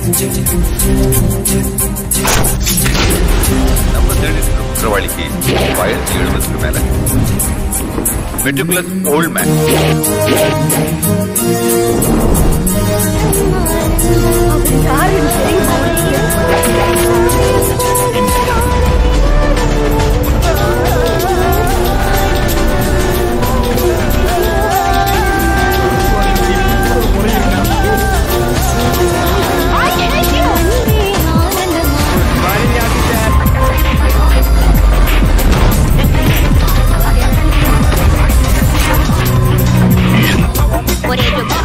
நம்ம தேடிட்டு இருக்க குற்றவாளிக்கு வயசு எழுபதுக்கு மேல மெட்டிகுலஸ் ஓல்ட் மேன் அவர் யாருன்னு தெரியுமா உங்களுக்கு? I hate you. ஒரே டுபா.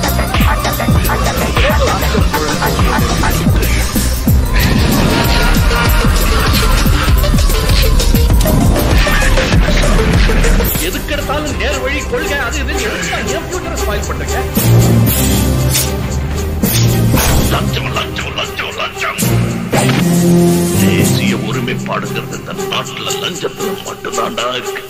எதுக்கு எடுத்தாலும் நேர் வழி கொள்கை அது இதுன்னு எடுத்து என் ஃபியூச்சரை ஸ்பாயில் பண்றீங்க லஞ்சம் லஞ்சம் லஞ்சம் லஞ்சம் தேசிய ஒருமைப்பாடுங்கிறது இந்த நாட்டுல லஞ்சத்துல மட்டும்தான்டா இருக்கு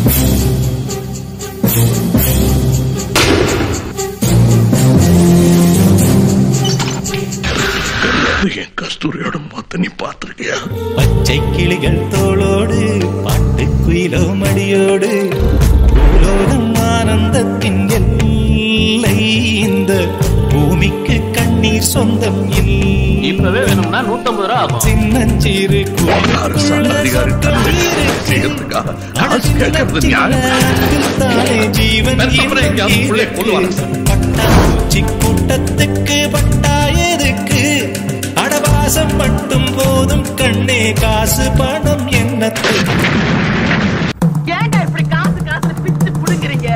என் கஸ்தூரியோட மொத்த நீ பார்த்திருக்கியா பச்சை கிளிகள் தோளோடு பாட்டுக்குயிலோ மடியோடு பூலோகம் ஆனந்தத்தின் எல்லை இந்த பூமிக்கு கண்ணீர் சொந்தம் இப்பவே வேணும்னா நூத்தம்பது ரூபா ஆகும் சின்னஞ்சீரு அரசாங்க அதிகாரி தன்னை செய்யறதுக்காக காசு கேட்கறது நியாயம் தானே ஜீவன் பெத்தவரை எங்கேயாவது புள்ளைய கொல்லுவாங்க சார். பட்டாம்பூச்சி கூட்டத்துக்கு பட்டா எதுக்கு அடவாசம் மட்டும் போதும் கண்ணே காசு பணம் என்னத்துக்கு ஏன்டா இப்படி காசு காசு பிச்சு புடுங்குறீங்க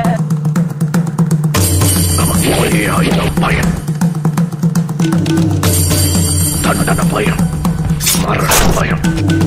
நமக்கு ஒரே ஆயுதம் பயம் தண்டன பயம் மரண பயம்